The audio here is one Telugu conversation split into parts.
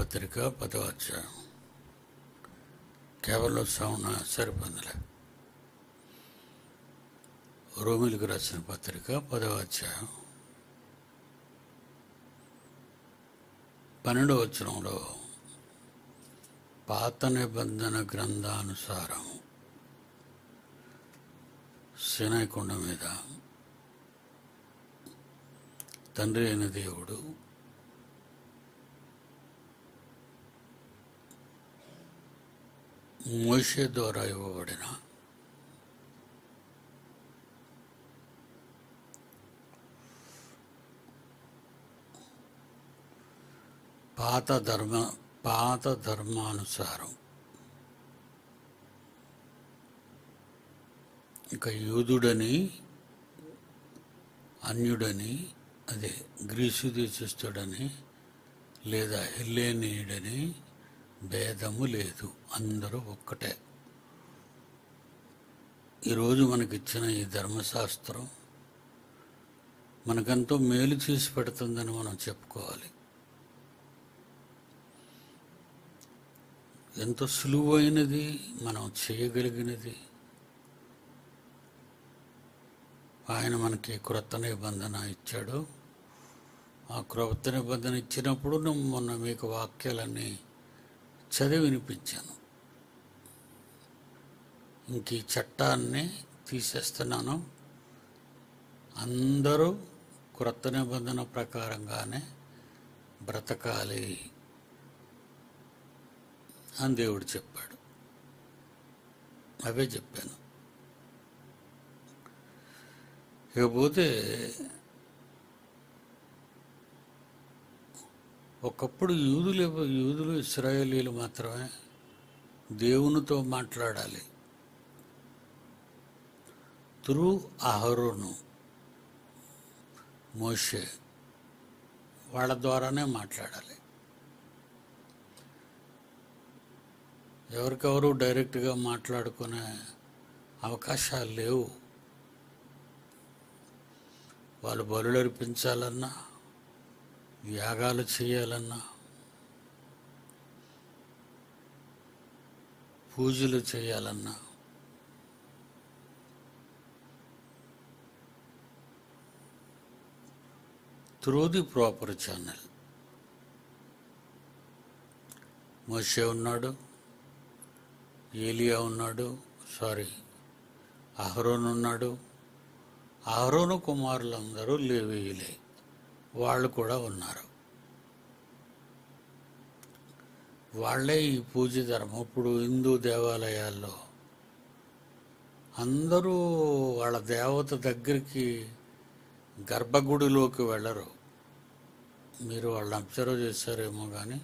పత్రిక పదవ అధ్యాయం కేవలం సౌన సరిపోందిలే రోమిలకు రాసిన పత్రిక పదవ అధ్యాయం పన్నెండవ వచనంలో పాత నిబంధన గ్రంథానుసారం శనైకొండ మీద తండ్రి అయిన దేవుడు మోషే ద్వారా ఇవ్వబడిన పాత ధర్మ పాత ధర్మానుసారం ఇక యూదుడని అన్యుడని అదే గ్రీసు దేశస్థుడని లేదా హెల్లేనీయుడని భేదము లేదు అందరూ ఒక్కటే ఈరోజు మనకిచ్చిన ఈ ధర్మశాస్త్రం మనకెంతో మేలు చేసి పెడుతుందని మనం చెప్పుకోవాలి ఎంతో సులువైనది మనం చేయగలిగినది ఆయన మనకి క్రొత్త నిబంధన ఇచ్చాడు ఆ క్రొత్త నిబంధన ఇచ్చినప్పుడు నేను మొన్న మీకు వాక్యాలన్నీ చదివి వినిపించాను ఇంక ఈ చట్టాన్ని తీసేస్తున్నాను అందరూ క్రొత్త నిబంధన ప్రకారంగానే బ్రతకాలి అని దేవుడు చెప్పాడు అవే చెప్పాను ఇకపోతే ఒకప్పుడు యూదులు యూదులు ఇస్రాయేలీలు మాత్రమే దేవునితో మాట్లాడాలి త్రూ అహరోను మోషే వాళ్ళ ద్వారానే మాట్లాడాలి ఎవరికెవరు డైరెక్ట్గా మాట్లాడుకునే అవకాశాలు లేవు వాళ్ళు బలులు అర్పించాలన్నా యాగాలు చేయాలన్నా పూజలు చేయాలన్నా త్రూ ది ప్రాపర్ ఛానల్ మోషే ఉన్నాడు ఏలియా ఉన్నాడు సారీ అహరోన్ ఉన్నాడు అహరోను కుమారులందరూ లేవీయులే వాళ్ళు కూడా ఉన్నారు వాళ్ళే ఈ పూజ ధర్మం ఇప్పుడు హిందూ దేవాలయాల్లో అందరూ వాళ్ళ దేవత దగ్గరికి గర్భగుడిలోకి వెళ్ళరు మీరు వాళ్ళని అబ్జర్వ్ చేశారేమో కానీ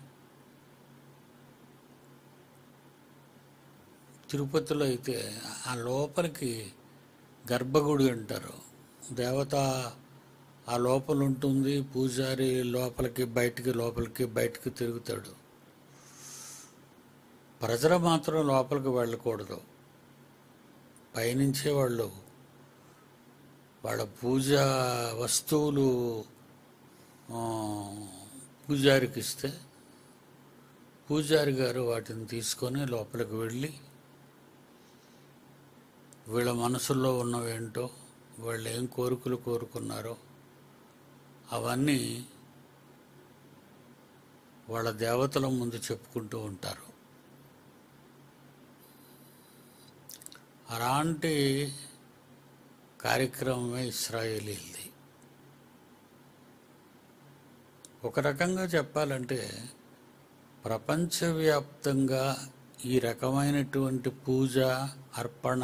తిరుపతిలో అయితే ఆ లోపలికి గర్భగుడి అంటారు దేవత ఆ లోపల ఉంటుంది పూజారి లోపలికి బయటికి లోపలికి బయటికి తిరుగుతాడు ప్రజలు మాత్రం లోపలికి వెళ్ళకూడదు పైనుంచే వాళ్ళు వాళ్ళ పూజ వస్తువులు ఆ, పూజారికి ఇస్తే పూజారి గారు వాటిని తీసుకొని లోపలికి వెళ్ళి వీళ్ళ మనసుల్లో ఉన్నవేంటో వాళ్ళు ఏం కోరికలు కోరుకున్నారో అవన్నీ వాళ్ళ దేవతల ముందు చెప్పుకుంటూ ఉంటారు అలాంటి కార్యక్రమమే ఇస్రాయేలీలది ఒక రకంగా చెప్పాలంటే ప్రపంచవ్యాప్తంగా ఈ రకమైనటువంటి పూజ అర్పణ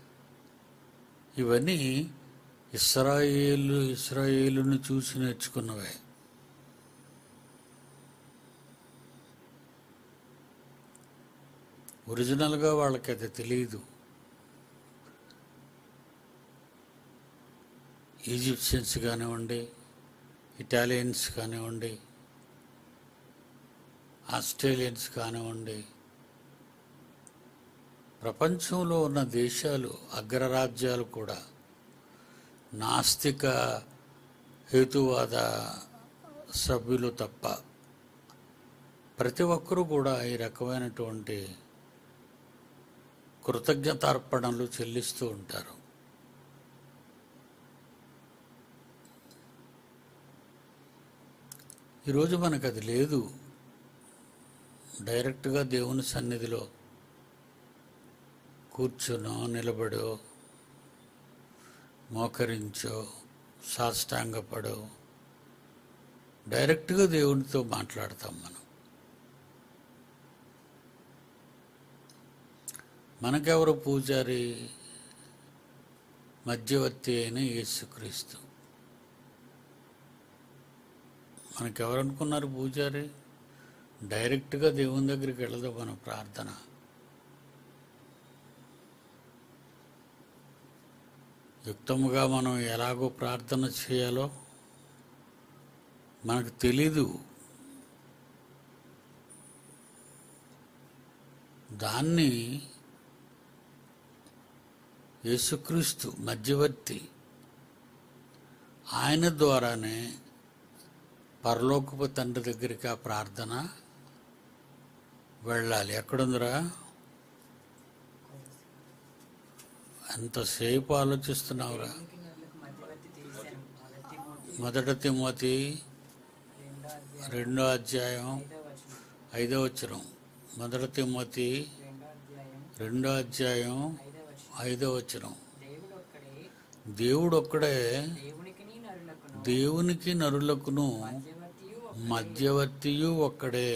ఇవన్నీ ఇస్రాయేలు ఇస్రాయేలును చూసి నేర్చుకున్నవే ఒరిజినల్గా వాళ్ళకి అది తెలియదు ఈజిప్షియన్స్ కానివ్వండి ఇటాలియన్స్ కానివ్వండి ఆస్ట్రేలియన్స్ కానివ్వండి ప్రపంచంలో ఉన్న దేశాలు అగ్రరాజ్యాలు కూడా నాస్తిక హేతువాద సభ్యులు తప్ప ప్రతి ఒక్కరూ కూడా ఈ రకమైనటువంటి కృతజ్ఞతార్పణలు చెల్లిస్తూ ఉంటారు ఈరోజు మనకు అది లేదు డైరెక్ట్గా దేవుని సన్నిధిలో కూర్చునో నిలబడో మోకరించో సాష్టాంగపడో డైరెక్ట్గా దేవునితో మాట్లాడతాం మనం మనకెవరు పూజారి మధ్యవర్తి అయిన యేసుక్రీస్తు మనకెవరు అనుకున్నారు పూజారి డైరెక్ట్గా దేవుని దగ్గరికి వెళ్ళదు మన ప్రార్థన యుక్తముగా మనం ఎలాగో ప్రార్థన చేయాలో మనకు తెలీదు దాన్ని యేసుక్రీస్తు మధ్యవర్తి ఆయన ద్వారానే పరలోకపు తండ్రి దగ్గరికి ఆ ప్రార్థన వెళ్ళాలి ఎక్కడుందిరా ఎంతసేపు ఆలోచిస్తున్నావురా దేవునికి నరులకు మధ్యవర్తి చేశాను మొదటి తిమోతి మొదట తిమోతి రెండో అధ్యాయం రెండో అధ్యాయం ఐదో ఐదో వచనం వచనం మొదట తిమోతి రెండో అధ్యాయం రెండో అధ్యాయం ఐదో వచనం ఐదో వచనం దేవుడు ఒక్కడే దేవుడు ఒక్కడే దేవునికిని నరులకును దేవునికి నరులకును మధ్యవర్తియు ఒక్కడే. మధ్యవర్తియు ఒక్కడే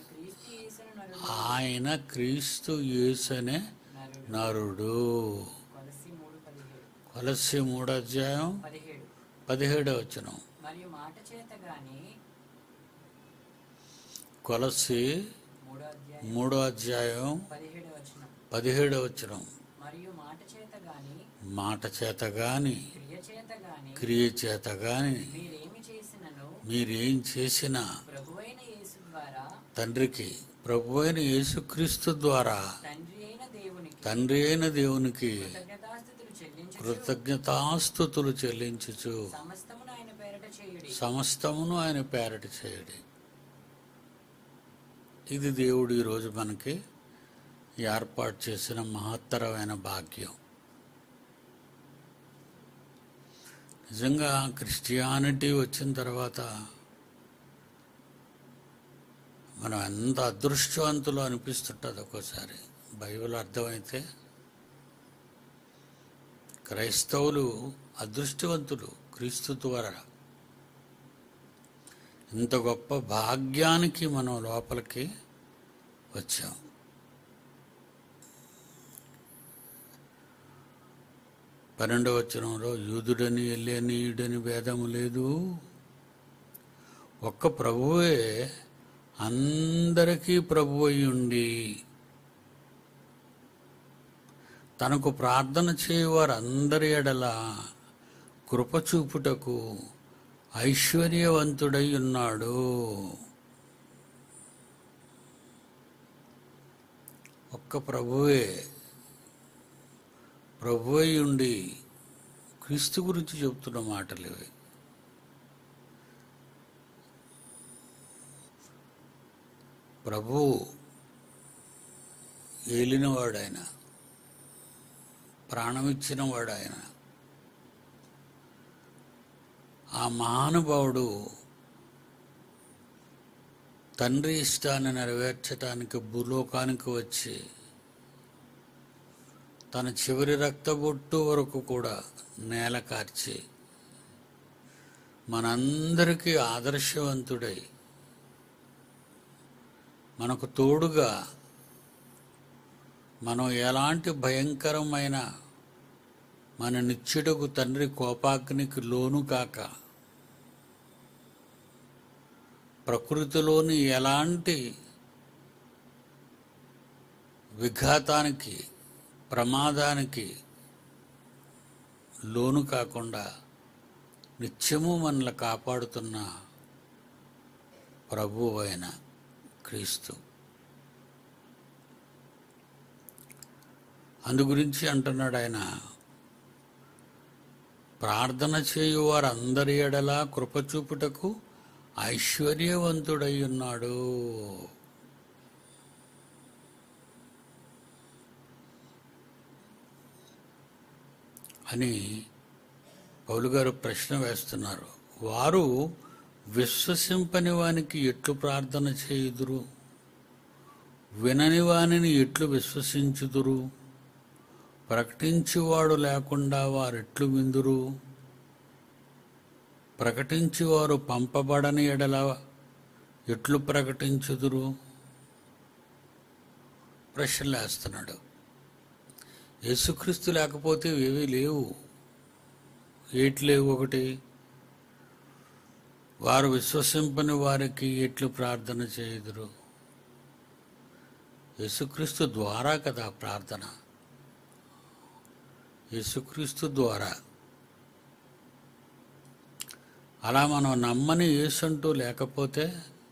ఆయన క్రీస్తు యేసును ఆయన నరుడు క్రీస్తు యేసనే నరుడు నరుడు కొలసి మూడు పదిహేడు కొలసి మూడో అధ్యాయం పదిహేడు పదిహేడో వచనం మరియు మాట చేత గాని కొలసి మూడో అధ్యాయం మూడో అధ్యాయం పదిహేడు వచనం పదిహేడో వచనం మరియు మాట చేత గాని మాట చేత గాని క్రియ చేత గాని క్రియ చేత గాని మీరేమి చేసినను మీరేం చేసినా ప్రభువైన యేసు ద్వారా తండ్రికి ప్రభు అయిన యేసుక్రీస్తు ద్వారా తండ్రి అయిన దేవునికి తండ్రి అయిన దేవునికి కృతజ్ఞతాస్థుతులు చెల్లించు కృతజ్ఞతాస్థుతులు చెల్లించుచు సమస్తమును ఆయన పేరట చేయుడి సమస్తమును ఆయన పేరట చేయడి ఇది దేవుడు ఈరోజు మనకి ఏర్పాటు చేసిన మహత్తరమైన భాగ్యం నిజంగా క్రిస్టియానిటీ వచ్చిన తర్వాత మనం ఎంత అదృష్టవంతులు అనిపిస్తుంటుంది ఒక్కోసారి బైబిల్ అర్థమైతే క్రైస్తవులు అదృష్టవంతులు క్రీస్తు ద్వారా ఇంత గొప్ప భాగ్యానికి మనం లోపలికి వచ్చాం పన్నెండవ వచనంలో యూదుడని ఎల్లేనీయుడని భేదము లేదు ఒక్క ప్రభువే అందరికీ ప్రభు అయి ఉండి తనకు ప్రార్థన చేయువారు అందరి ఎడల కృపచూపుటకు ఐశ్వర్యవంతుడై ఉన్నాడు ఒక్క ప్రభువే ప్రభు అయి ఉండి క్రీస్తు గురించి చెబుతున్న మాటలు ఇవి ప్రభు ఏలినవాడు ఆయన ప్రాణమిచ్చిన వాడు ఆయన ఆ మహానుభావుడు తండ్రి ఇష్టాన్ని నెరవేర్చడానికి భూలోకానికి వచ్చి తన చివరి రక్తబొట్టు వరకు కూడా నేల కార్చి మనందరికీ ఆదర్శవంతుడై మనకు తోడుగా మనం ఎలాంటి భయంకరమైన మన నిత్యుడకు తండ్రి కోపాగ్నికి లోను కాక ప్రకృతిలోని ఎలాంటి విఘాతానికి ప్రమాదానికి లోను కాకుండా నిత్యము మనల్ని కాపాడుతున్న ప్రభు అయిన క్రీస్తు అందు గురించి అంటున్నాడు ఆయన ప్రార్థన చేయు వారందరి ఎడలా కృపచూపుటకు ఐశ్వర్యవంతుడై ఉన్నాడు అని పౌలు గారు ప్రశ్న వేస్తున్నారు వారు విశ్వసింపని వానికి ఎట్లు ప్రార్థన చేయుదురు వినని వానిని ఎట్లు విశ్వసించుదురు ప్రకటించువాడు లేకుండా వారెట్లు విందురు ప్రకటించువారు పంపబడని ఎడల ఎట్లు ప్రకటించుదురు ప్రశ్నలు వేస్తున్నాడు యేసుక్రీస్తు లేకపోతే ఏవీ లేవు ఏటి లేవు ఒకటి వారు విశ్వసింపని వారికి ఎట్లు ప్రార్థన చేయుదురు యేసుక్రీస్తు ద్వారా కదా ప్రార్థన యేసుక్రీస్తు ద్వారా అలా మనం నమ్మని యేసంటూ లేకపోతే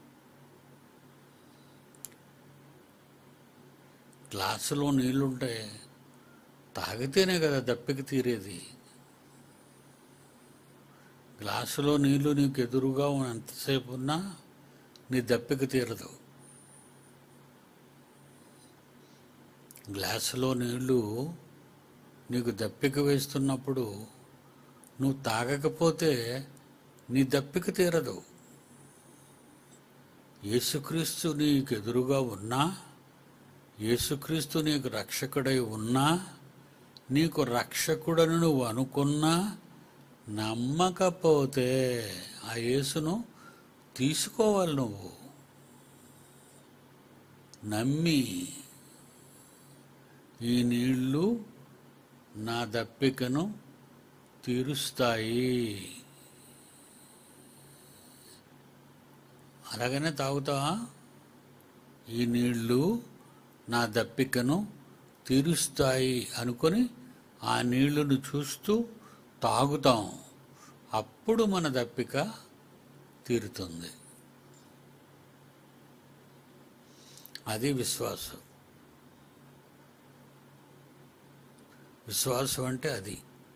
గ్లాసులో నీళ్లుంటే తాగితేనే కదా దప్పిక తీరేది గ్లాసులో నీళ్లు నీకు ఎదురుగా ఎంతసేపు ఉన్నా నీ దప్పిక తీరదు గ్లాసులో నీళ్లు నీకు దప్పిక వేస్తున్నప్పుడు నువ్వు తాగకపోతే నీ దప్పిక తీరదు యేసుక్రీస్తు నీకు ఎదురుగా ఉన్నా యేసుక్రీస్తు నీకు రక్షకుడై ఉన్నా నీకు రక్షకుడని నువ్వు అనుకున్నా నమ్మకపోతే ఆ యేసును తీసుకోవాలి నువ్వు నమ్మి ఈ నీళ్లు నా దప్పికను తీరుస్తాయి అలాగనే తాగుతావా ఈ నీళ్లు నా దప్పికను తీరుస్తాయి అనుకొని ఆ నీళ్లను చూస్తూ తాగుతాం అప్పుడు మన దప్పిక తీరుతుంది అది విశ్వాసం విశ్వాసం అంటే అది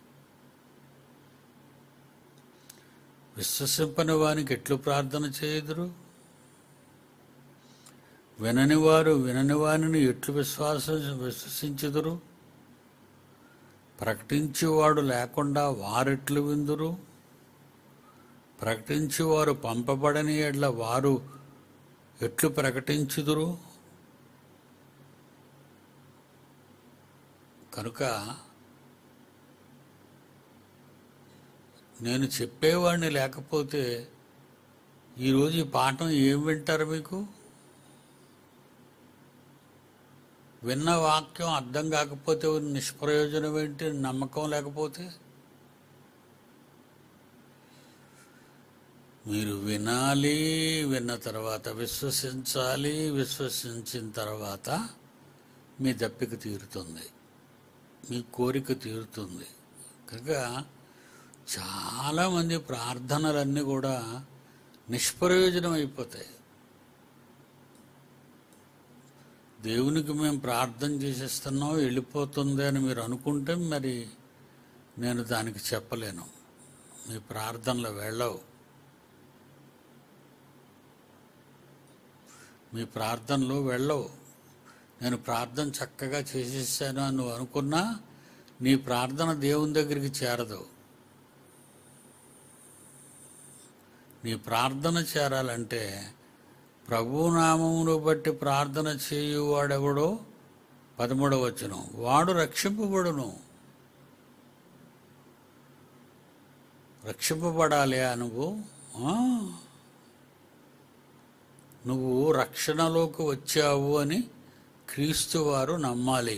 విశ్వసింపని వానికి ఎట్లు ప్రార్థన చేయుదురు వినని వారు వినని వారిని ఎట్లు విశ్వాసం విశ్వసించుదురు ప్రకటించేవాడు లేకుండా వారెట్లు విందురు ప్రకటించేవారు పంపబడని ఎడ్ల వారు ఎట్లు ప్రకటించుదురు కనుక నేను చెప్పేవాడిని లేకపోతే ఈరోజు ఈ పాఠం ఏం వింటారు మీకు విన్న వాక్యం అర్థం కాకపోతే నిష్ప్రయోజనం ఏంటి నమ్మకం లేకపోతే మీరు వినాలి విన్న తర్వాత విశ్వసించాలి విశ్వసించిన తర్వాత మీ దప్పిక తీరుతుంది మీ కోరిక తీరుతుంది కనుక చాలామంది ప్రార్థనలన్నీ కూడా నిష్ప్రయోజనం అయిపోతాయి దేవునికి మేము ప్రార్థన చేసేస్తున్నాం వెళ్ళిపోతుంది అని మీరు అనుకుంటే మరి నేను దానికి చెప్పలేను మీ ప్రార్థనలు వెళ్ళవు మీ ప్రార్థనలు వెళ్ళవు నేను ప్రార్థన చక్కగా చేసేసాను అని నువ్వు అనుకున్నా నీ ప్రార్థన దేవుని దగ్గరికి చేరదు నీ ప్రార్థన చేరాలంటే ప్రభునామమును బట్టి ప్రార్థన చేయువాడెవడో పదమూడవ వచ్చును వాడు రక్షింపబడును రక్షింపబడాలి నువ్వు ఆ? నువ్వు రక్షణలోకి వచ్చావు అని క్రీస్తు వారు నమ్మాలి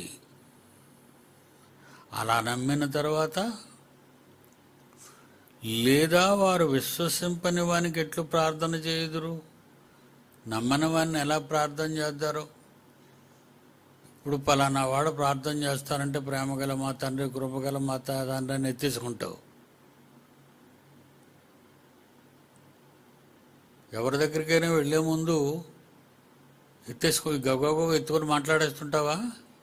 అలా నమ్మిన తర్వాత లేదా వారు విశ్వసింపని వానికి ఎట్లు ప్రార్థన చేయుదురు నమ్మని వాడిని ఎలా ప్రార్థన చేస్తారు ఇప్పుడు పలానా వాడు ప్రార్థన చేస్తారంటే ప్రేమగల మా తండ్రి కృపగల మా తండ్రి అని ఎత్తేసుకుంటావు ఎవరి దగ్గరికైనా వెళ్ళే ముందు ఎత్తేసుకో గబగబా ఎత్తుకొని మాట్లాడేస్తుంటావా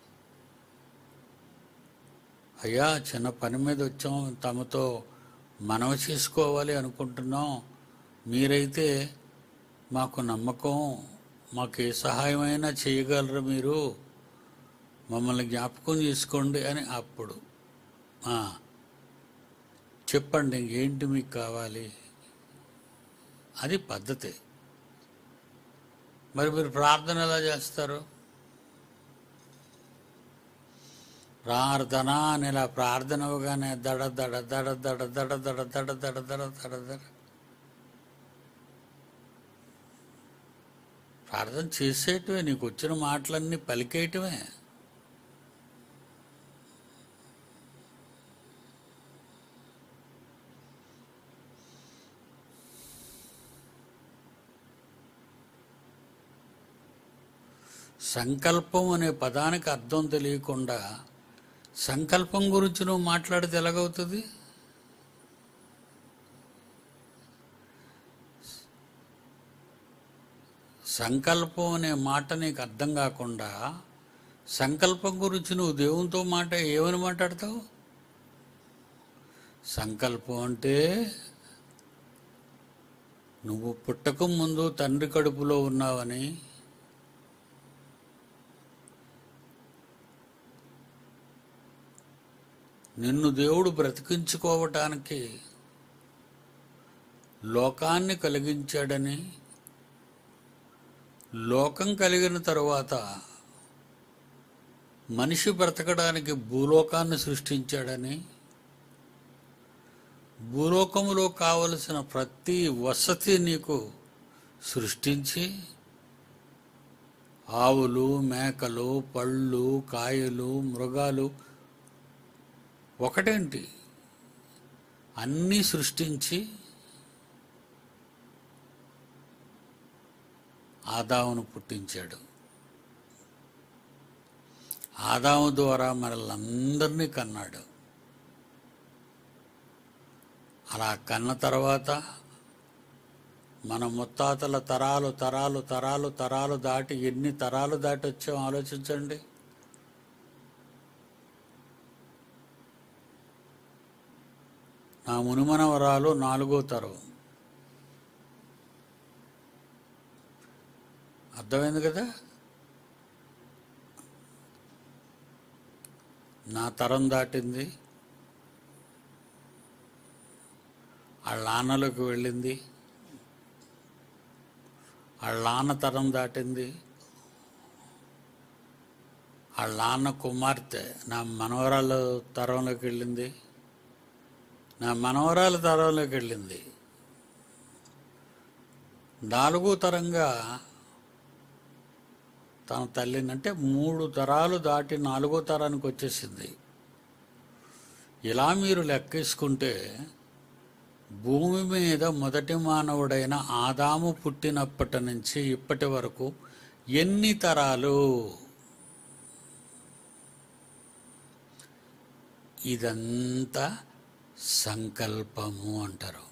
అయ్యా చిన్న పని మీద వచ్చాం తమతో మనవి చేసుకోవాలి అనుకుంటున్నాం మీరైతే మాకు నమ్మకం మాకు ఏ సహాయమైనా చేయగలరు మీరు మమ్మల్ని జ్ఞాపకం చేసుకోండి అని అప్పుడు ఆ, చెప్పండి ఏంటి మీకు కావాలి అది పద్ధతి మరి మీరు ప్రార్థన ఎలా చేస్తారు ప్రార్థన అని ఇలా ప్రార్థన అవగానే దడ దడ దడ దడ దడ దడ దడ దడ దడ దడ దడ ప్రార్థన చేసేటివే నీకు వచ్చిన మాటలన్నీ పలికేయటమే సంకల్పం అనే పదానికి అర్థం తెలియకుండా సంకల్పం గురించి నువ్వు మాట్లాడితే ఎలాగవుతుంది సంకల్పం అనే మాట నీకు అర్థం కాకుండా సంకల్పం గురించి నువ్వు దేవునితో మాట ఏమని మాట్లాడతావు సంకల్పం అంటే నువ్వు పుట్టక ముందు తండ్రి కడుపులో ఉన్నావని నిన్ను దేవుడు బ్రతికించుకోవటానికి లోకాన్ని కలిగించాడని లోకం కలిగిన తరువాత మనిషి బ్రతకడానికి భూలోకాన్ని సృష్టించాడని భూలోకములో కావలసిన ప్రతి వసతి నీకు సృష్టించి ఆవులు మేకలు పళ్ళు కాయలు మృగాలు ఒకటేంటి అన్నీ సృష్టించి ఆదామును పుట్టించాడు ఆదాము ద్వారా మనల్ని కన్నాడు అలా కన్న తర్వాత మన ముత్తాతల తరాలు తరాలు తరాలు తరాలు దాటి ఎన్ని తరాలు దాటి వచ్చాం ఆలోచించండి నా మునిమనవరాలు నాలుగో తరం అర్థమైంది కదా నా తరం దాటింది వాళ్ళ నాన్నలోకి వెళ్ళింది వాళ్ళ నాన్న తరం దాటింది వాళ్ళ నాన్న కుమార్తె నా మనవరాలు తరంలోకి వెళ్ళింది నా మనవరాల తరంలోకి వెళ్ళింది నాలుగో తరంగా తన తల్లిని అంటే మూడు తరాలు దాటి నాలుగో తరానికి వచ్చేసింది ఇలా మీరు లెక్కేసుకుంటే భూమి మీద మొదటి మానవుడైన ఆదాము పుట్టినప్పటి నుంచి ఇప్పటి వరకు ఎన్ని తరాలు ఇదంతా సంకల్పము అంటారు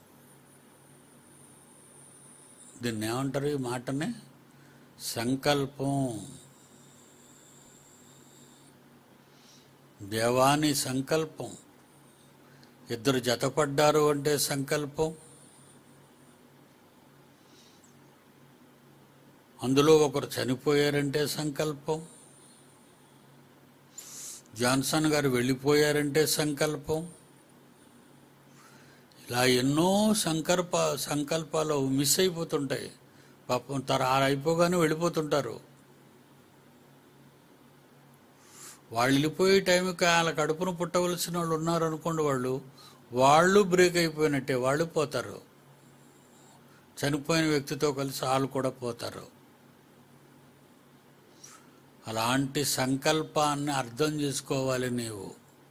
దీన్ని ఏమంటారు ఈ మాటని సంకల్పం దేవాని సంకల్పం ఇద్దరు జతపడ్డారు అంటే సంకల్పం అందులో ఒకరు చనిపోయారంటే సంకల్పం జాన్సన్ గారు వెళ్ళిపోయారంటే సంకల్పం ఇలా ఎన్నో సంకల్ప సంకల్పాలు మిస్ అయిపోతుంటాయి పాపం తర అయిపోగానే వెళ్ళిపోతుంటారు వాళ్ళు వెళ్ళిపోయే టైంకి వాళ్ళ కడుపును పుట్టవలసిన వాళ్ళు ఉన్నారు అనుకోండి వాళ్ళు వాళ్ళు బ్రేక్ అయిపోయినట్టే వాళ్ళు పోతారు చనిపోయిన వ్యక్తితో కలిసి వాళ్ళు కూడా పోతారు అలాంటి సంకల్పాన్ని అర్థం చేసుకోవాలి నీవు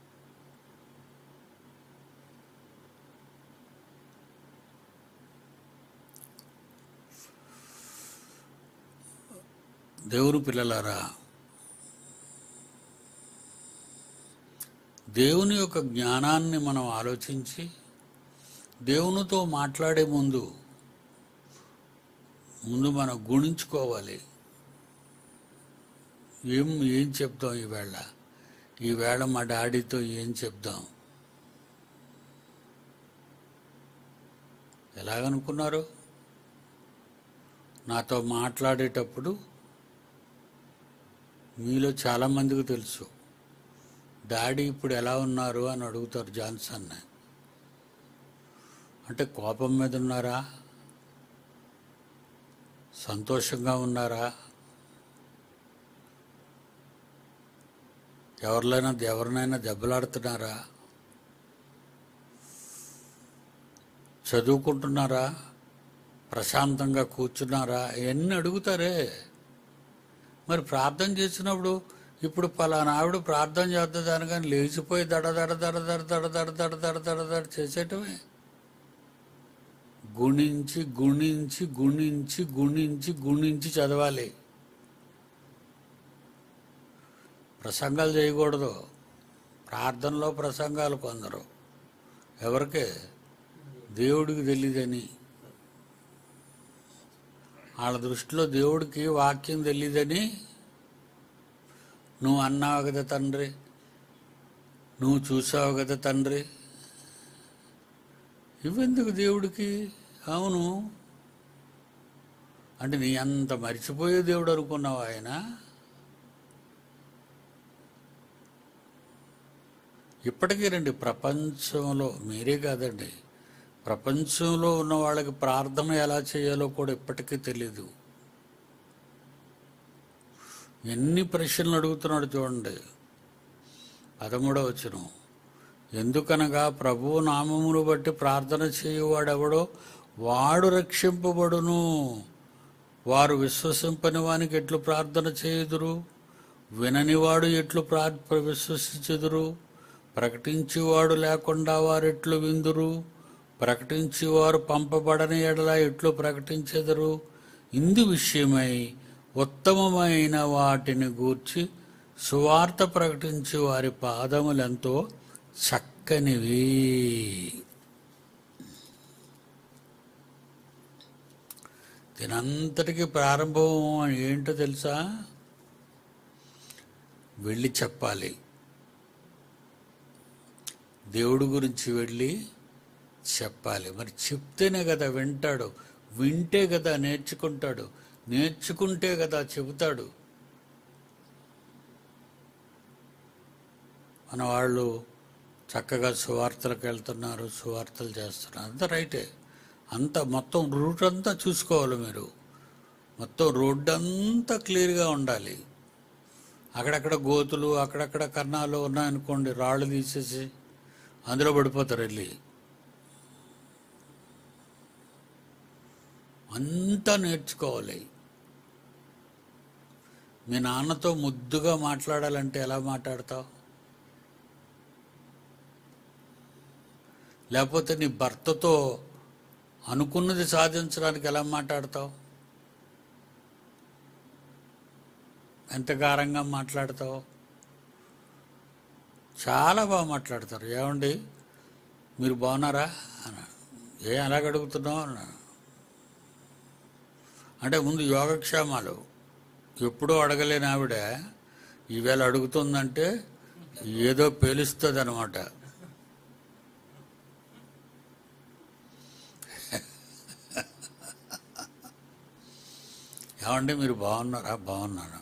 దేవుని పిల్లలారా దేవుని యొక్క జ్ఞానాన్ని మనం ఆలోచించి దేవునితో మాట్లాడే ముందు ముందు మనం గుణించుకోవాలి ఏం ఏం చెప్దాం ఈవేళ ఈవేళ మా డాడీతో ఏం చెప్దాం ఎలాగనుకున్నారు నాతో మాట్లాడేటప్పుడు మీలో చాలామందికి తెలుసు డాడీ ఇప్పుడు ఎలా ఉన్నారు అని అడుగుతారు జాన్సన్ అంటే కోపం మీద ఉన్నారా సంతోషంగా ఉన్నారా ఎవరినైనా ఎవరినైనా దెబ్బలాడుతున్నారా చదువుకుంటున్నారా ప్రశాంతంగా కూర్చున్నారా ఇవన్నీ అడుగుతారే మరి ప్రార్థన చేసినప్పుడు ఇప్పుడు పలానా ఆవిడ ప్రార్థన చేద్దాని కానీ లేచిపోయి దడ దడ దడ దడ దడ దడ దడ దడ దడ దడ చేసేటమే గుణించి గుణించి గుణించి గుణించి గుణించి చదవాలి ప్రసంగాలు చేయకూడదు ప్రార్థనలో ప్రసంగాలు కొందరు ఎవరికి దేవుడికి తెలియదని వాళ్ళ దృష్టిలో దేవుడికి వాక్యం తెలియదని నువ్వు అన్నావు కదా తండ్రి నువ్వు చూసావు కదా తండ్రి ఇవెందుకు దేవుడికి అవును అంటే నీ అంత మర్చిపోయే దేవుడు అనుకున్నావు ఆయన ఇప్పటికీ రండి ప్రపంచంలో మీరే కాదండి ప్రపంచంలో ఉన్న వాళ్ళకి ప్రార్థన ఎలా చేయాలో కూడా ఇప్పటికీ తెలీదు ఎన్ని ప్రశ్నలు అడుగుతున్నాడు చూడండి పదమూడవ వచ్చును ఎందుకనగా ప్రభువు నామమును బట్టి ప్రార్థన చేయువాడెవడో వాడు రక్షింపబడును వారు విశ్వసింపని వానికి ఎట్లు ప్రార్థన చేయుదురు విననివాడు ఎట్లు ప్రార్ విశ్వసించుదురు ప్రకటించేవాడు లేకుండా వారెట్లు విందురు ప్రకటించేవారు పంపబడని ఎడల ఎట్లు ప్రకటించెదరు ఇందు విషయమై ఉత్తమమైన వాటిని గూర్చి సువార్త ప్రకటించే వారి పాదములెంతో చక్కనివి దీనంతటికి ప్రారంభం ఏంటో తెలుసా వెళ్ళి చెప్పాలి దేవుడి గురించి వెళ్ళి చెప్పాలి మరి చెప్తేనే కదా వింటాడు వింటే కదా నేర్చుకుంటాడు నేర్చుకుంటే కదా చెబుతాడు మన వాళ్ళు చక్కగా సువార్తలకు వెళ్తున్నారు సువార్తలు చేస్తున్నారు అంతా రైటే అంత మొత్తం రూట్ అంతా చూసుకోవాలి మీరు మొత్తం రోడ్డు అంతా క్లియర్గా ఉండాలి అక్కడక్కడ గోతులు అక్కడక్కడ కన్నాలు ఉన్నాయనుకోండి రాళ్ళు తీసేసి అందులో పడిపోతారు వెళ్ళి అంతా నేర్చుకోవాలి మీ నాన్నతో ముద్దుగా మాట్లాడాలంటే ఎలా మాట్లాడతావు లేకపోతే నీ భర్తతో అనుకున్నది సాధించడానికి ఎలా మాట్లాడతావు ఎంత గారంగా మాట్లాడతావు చాలా బాగా మాట్లాడతారు ఏమండి మీరు బాగున్నారా అన్న ఏ అలాగ అడుగుతున్నావు అన్న అంటే ముందు యోగక్షేమాలు ఎప్పుడూ అడగలేని ఆవిడ ఈవేళ అడుగుతుందంటే ఏదో పేలుస్తుంది అనమాట ఏమండి మీరు బాగున్నారా బాగున్నాను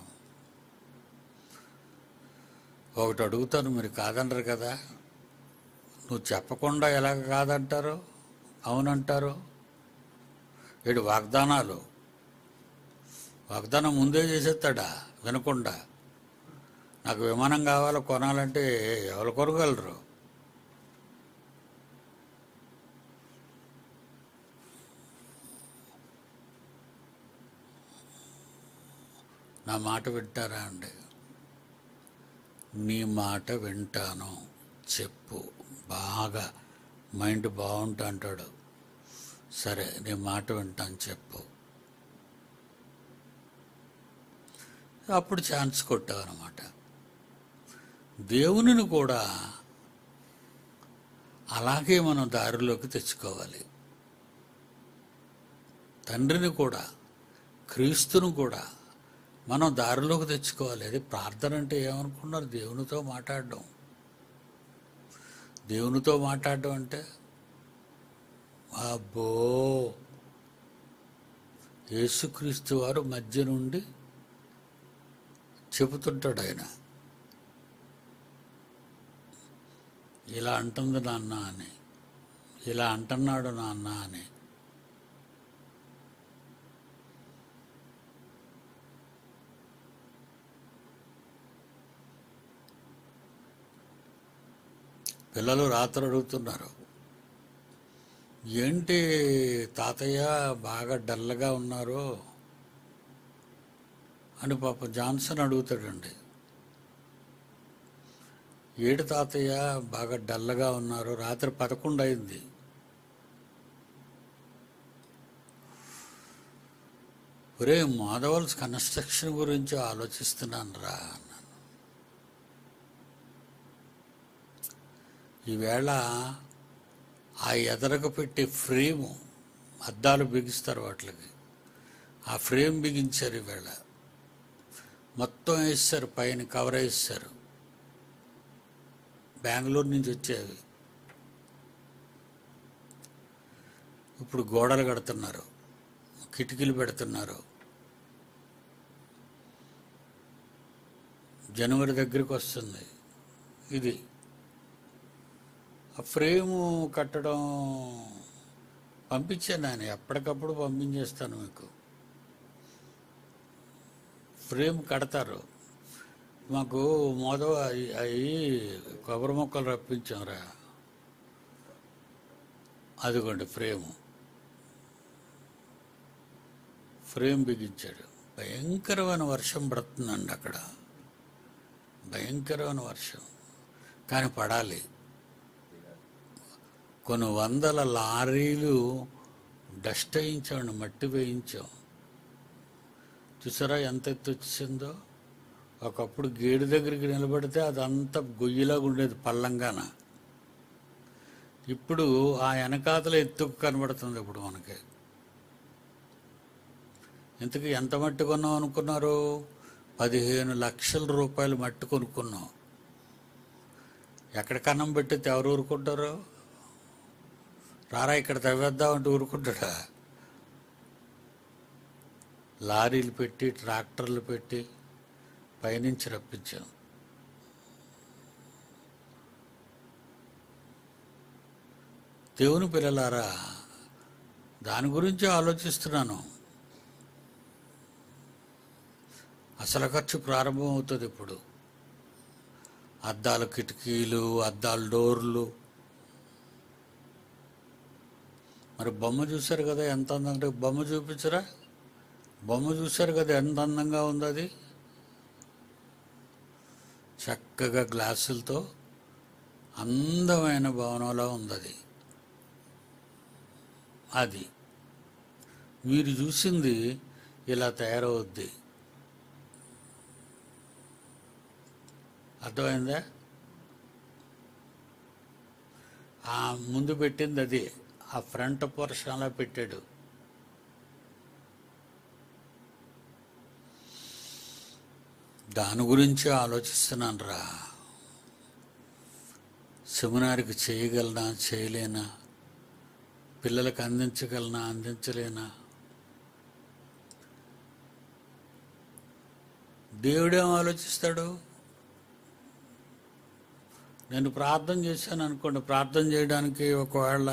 ఒకటి అడుగుతాను మీరు కాదనరు కదా నువ్వు చెప్పకుండా ఎలాగ కాదంటారు అవునంటారు ఏడు వాగ్దానాలు వాగ్దానం ముందే చేసేస్తాడా వినకుండా నాకు విమానం కావాలో కొనాలంటే ఎవరు కొనగలరు నా మాట వింటారా అండి నీ మాట వింటాను చెప్పు బాగా మైండ్ బాగుంటా అంటాడు సరే నీ మాట వింటాను చెప్పు అప్పుడు ఛాన్స్ కొట్టావు అనమాట దేవునిని కూడా అలాగే మనం దారిలోకి తెచ్చుకోవాలి తండ్రిని కూడా క్రీస్తును కూడా మనం దారిలోకి తెచ్చుకోవాలి అది ప్రార్థన అంటే ఏమనుకున్నారు దేవునితో మాట్లాడడం దేవునితో మాట్లాడడం అంటే అబ్బో యేసుక్రీస్తు వారు మధ్య నుండి చెబుతుంటాడు ఆయన ఇలా అంటుంది నాన్న అని ఇలా అంటున్నాడు నాన్న అని పిల్లలు రాత్రి అడుగుతున్నారు ఏంటి తాతయ్య బాగా డల్గా ఉన్నారు అని పాప జాన్సన్ అడుగుతాడండి ఏడు తాతయ్య బాగా డల్గా ఉన్నారు రాత్రి పదకొండు అయింది ఒరే మాధవల్స్ కన్స్ట్రక్షన్ గురించి ఆలోచిస్తున్నాను రా అన్నాను ఈవేళ ఆ ఎదరకు పెట్టే ఫ్రేము అద్దాలు బిగిస్తారు వాటికి ఆ ఫ్రేమ్ బిగించారు ఈవేళ మొత్తం వేస్తారు పైన కవర్ వేస్తారు బెంగళూరు నుంచి వచ్చేవి ఇప్పుడు గోడలు కడుతున్నారు కిటికీలు పెడుతున్నారు జనవరి దగ్గరికి వస్తుంది ఇది ఆ ఫ్రేము కట్టడం పంపించాను నేను ఎప్పటికప్పుడు పంపించేస్తాను మీకు ఫ్రేమ్ కడతారు మాకు మోదవ అవి కొబ్బరి మొక్కలు రప్పించాంరా అదిగోండి ఫ్రేము ఫ్రేమ్ బిగించాడు భయంకరమైన వర్షం పడుతుందండి అక్కడ భయంకరమైన వర్షం కానీ పడాలి కొన్ని వందల లారీలు డస్ట్ వేయించామండి మట్టి వేయించాం చూసారా ఎంత ఎత్తు వచ్చిందో ఒకప్పుడు గేడు దగ్గరికి నిలబడితే అదంతా గొయ్యిలాగా ఉండేది పల్లంగాన ఇప్పుడు ఆ వెనకాతల ఎత్తుకు కనబడుతుంది ఇప్పుడు మనకి ఇంతకీ ఎంత మట్టి కొన్నాం అనుకున్నారు పదిహేను లక్షల రూపాయలు మట్టి కొనుక్కున్నాం ఎక్కడ కన్నం పెట్టితే ఎవరు ఊరుకుంటారు రారా ఇక్కడ తవ్వేద్దామంటే ఊరుకుంటాడా లారీలు పెట్టి ట్రాక్టర్లు పెట్టి పైనుంచి రప్పించాం దేవుని పిల్లలారా దాని గురించి ఆలోచిస్తున్నాను అసలు ఖర్చు ప్రారంభం అవుతుంది ఇప్పుడు అద్దాల కిటికీలు అద్దాల డోర్లు మరి బొమ్మ చూశారు కదా ఎంత అందంగా బొమ్మ చూపించరా బొమ్మ చూశారు కదా ఎంత అందంగా ఉంది అది చక్కగా గ్లాసులతో అందమైన భవనంలో ఉంది అది అది మీరు చూసింది ఇలా తయారవుద్ది అర్థమైందా ఆ ముందు పెట్టింది అది ఆ ఫ్రంట్ పోర్షన్ అలా పెట్టాడు దాని గురించి ఆలోచిస్తున్నాను రా సెమినార్కి చేయగలనా చేయలేనా పిల్లలకు అందించగలనా అందించలేనా దేవుడేం ఆలోచిస్తాడు నేను ప్రార్థన చేశాను అనుకోండి ప్రార్థన చేయడానికి ఒకవేళ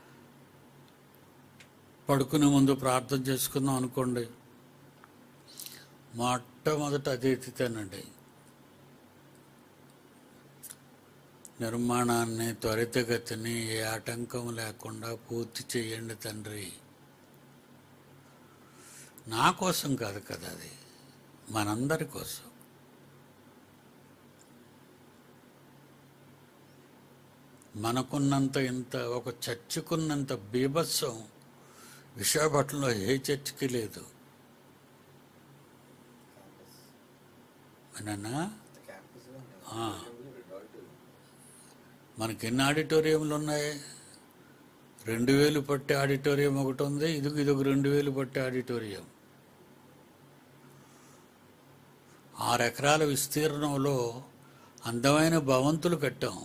పడుకునే ముందు ప్రార్థన చేసుకుందాం అనుకోండి మొట్టమొదట అది ఎత్తితేనండి నిర్మాణాన్ని త్వరితగతిని ఏ ఆటంకం లేకుండా పూర్తి చేయండి తండ్రి నా కోసం కాదు కదా అది మనందరి కోసం మనకున్నంత ఇంత ఒక చర్చకున్నంత బీభత్సం విశాఖపట్నంలో ఏ చర్చికి లేదు అన్నా ఆ. మనకి ఎన్ని ఆడిటోరియంలు ఉన్నాయి రెండు వేలు పట్టే ఆడిటోరియం ఒకటి ఉంది ఇదిగో ఇదొక రెండు వేలు పట్టే ఆడిటోరియం ఆరు ఎకరాల విస్తీర్ణంలో అందమైన భవంతులు కట్టాం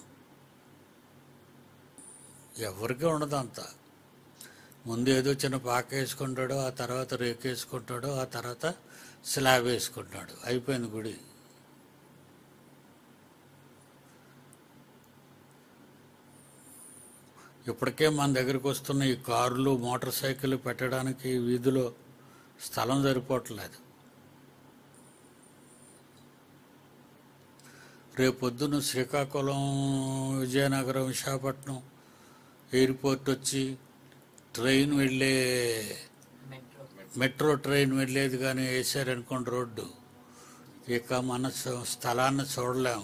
ఎవరికీ ఉండదు అంత ముందు ఏదో చిన్న పాక వేసుకుంటాడు ఆ తర్వాత రేకు వేసుకుంటాడు ఆ తర్వాత స్లాబ్ వేసుకుంటాడు అయిపోయింది గుడి ఇప్పటికే మన దగ్గరికి వస్తున్న ఈ కార్లు మోటార్ సైకిల్ పెట్టడానికి వీధిలో స్థలం సరిపోవట్లేదు రేపొద్దున శ్రీకాకుళం విజయనగరం విశాఖపట్నం ఎయిర్పోర్ట్ వచ్చి ట్రైన్ వెళ్ళే మెట్రో మెట్రో ట్రైన్ వెళ్ళేది కానీ వేసారనుకోండి రోడ్డు ఇక మన స- స్థలాన్ని చూడలేము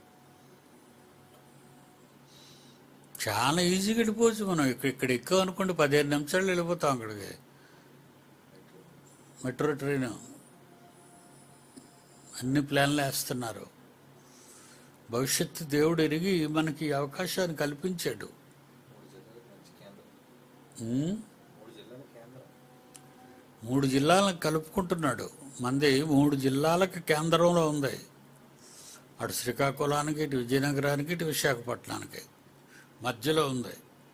చాలా ఈజీగా వెళ్ళిపోవచ్చు మనం ఇక్కడ ఇక్కడ ఎక్కువ అనుకోండి పదిహేను నిమిషాలు వెళ్ళిపోతాం అక్కడికి మెట్రో ట్రైన్ అన్ని ప్లాన్లు వేస్తున్నారు భవిష్యత్తు దేవుడు ఎరిగి మనకి ఈ అవకాశాన్ని కల్పించాడు ఉమ్? మూడు జిల్లాలను కలుపుకుంటున్నాడు మంది మూడు జిల్లాలకు కేంద్రంలో ఉంది అటు శ్రీకాకుళానికి ఇటు విజయనగరానికి ఇటు విశాఖపట్నానికి మధ్యలో ఉంది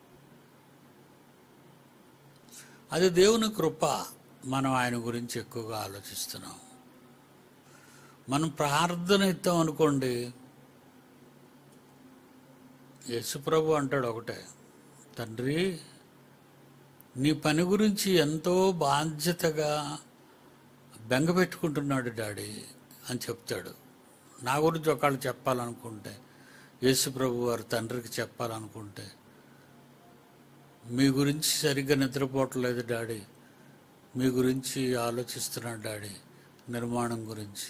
అది దేవుని కృప మనం ఆయన గురించి ఎక్కువగా ఆలోచిస్తున్నాం మనం ప్రార్థన ఇస్తాం అనుకోండి యేసుప్రభు అంటాడు ఒకటే తండ్రి నీ పని గురించి ఎంతో బాధ్యతగా బెంగ పెట్టుకుంటున్నాడు డాడీ అని చెప్తాడు నా గురించి ఒకళ్ళు చెప్పాలనుకుంటే యేసు ప్రభు వారు తండ్రికి చెప్పాలనుకుంటే మీ గురించి సరిగ్గా నిద్రపోవట్లేదు డాడీ మీ గురించి ఆలోచిస్తున్నాడు డాడీ నిర్మాణం గురించి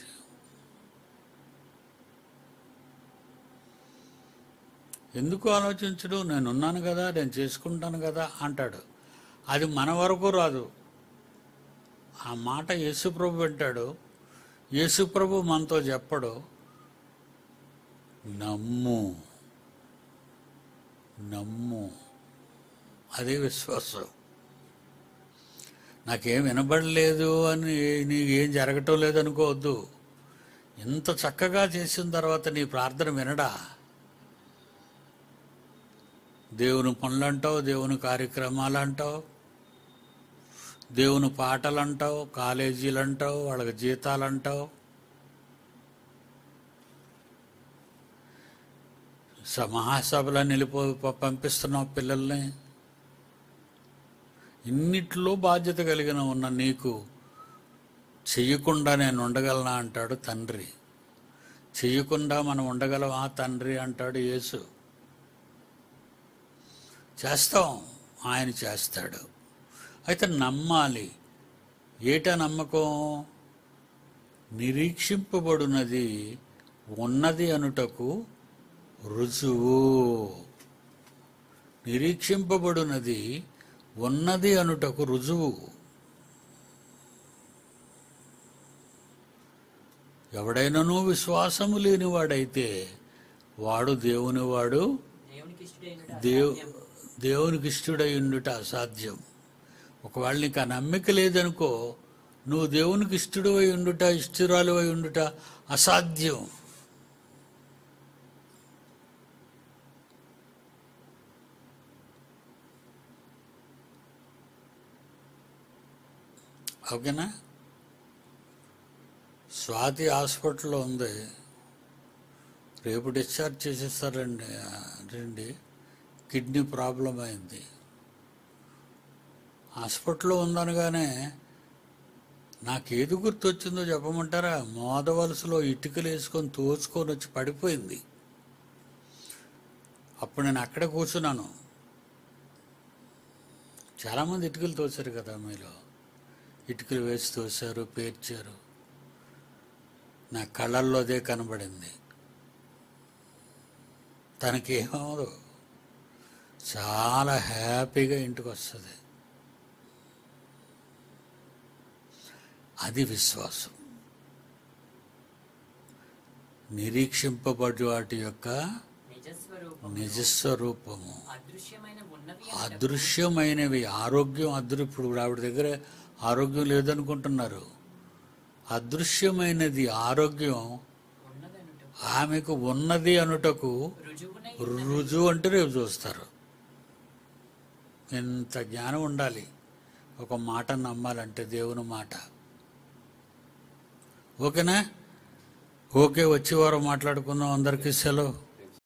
ఎందుకు ఆలోచించడు నేను ఉన్నాను కదా నేను చేసుకుంటాను కదా అంటాడు అది మన వరకు రాదు ఆ మాట యేసుప్రభు వింటాడు యేసుప్రభు మనతో చెప్పడు నమ్ము నమ్ము అదే విశ్వాసం నాకేం వినబడలేదు అని నీకేం జరగటం లేదనుకోవద్దు ఇంత చక్కగా చేసిన తర్వాత నీ ప్రార్థన వినడా దేవుని పనులు అంటావు దేవుని కార్యక్రమాలు అంటావు దేవుని పాటలు అంటావు కాలేజీలు అంటావు వాళ్ళకి జీతాలు అంటావు స- మహాసభలను నిలిపో ప- పంపిస్తున్నావు పిల్లల్ని ఇన్నిట్లో బాధ్యత కలిగిన ఉన్న నీకు చెయ్యకుండా నేను ఉండగలనా అంటాడు తండ్రి చెయ్యకుండా మనం ఉండగలమా తండ్రి అంటాడు యేసు చేస్తాం ఆయన చేస్తాడు అయితే నమ్మాలి ఏటా నమ్మకం నిరీక్షింపబడినది ఉన్నది అనుటకు రుజువు నిరీక్షింపబడినది ఉన్నది అనుటకు రుజువు ఎవడైనను విశ్వాసము లేనివాడైతే వాడు దేవునివాడు దేవునికి ఇష్టడైన దేవు దేవునికి ఇష్టడై ఉండుట అసాధ్యం ఒకవేళ నీకు ఆ నమ్మిక లేదనుకో నువ్వు దేవునికి ఇష్టడు అయి ఉండుట ఇష్టురాలు అయి ఉండుట అసాధ్యం ఓకేనా స్వాతి హాస్పిటల్లో ఉంది రేపు డిశ్చార్జ్ చేసేస్తారండి రండి కిడ్నీ ప్రాబ్లం అయింది హాస్పిటల్లో ఉందనగానే నాకేది గుర్తొచ్చిందో చెప్పమంటారా మోదవలసలో ఇటుకలు వేసుకొని తోచుకొని వచ్చి పడిపోయింది అప్పుడు నేను అక్కడే కూర్చున్నాను చాలామంది ఇటుకలు తోశారు కదా మీలో ఇటుకలు వేసి తోశారు పేర్చారు నా కళ్ళల్లో అదే కనబడింది తనకేమవదు చాలా హ్యాపీగా ఇంటికి వస్తుంది అది విశ్వాసం నిరీక్షింపబడి వాటి యొక్క నిజస్వరూపం నిజస్వరూపము అదృశ్యమైన ఉన్నవి అదృశ్యమైనవి ఆరోగ్యం అదృ ఇప్పుడు ఆవిడ దగ్గర ఆరోగ్యం లేదనుకుంటున్నారు అదృశ్యమైనది ఆరోగ్యం ఉన్నదనుట ఆమెకు ఉన్నది అనుటకు రుజువునై రుజువు అంటే రేపు చూస్తారు ఎంత జ్ఞానం ఉండాలి ఒక మాట నమ్మాలంటే దేవుని మాట ఓకేనా ఓకే వచ్చే వారం మాట్లాడుకుందాం అందరికీ సెలవు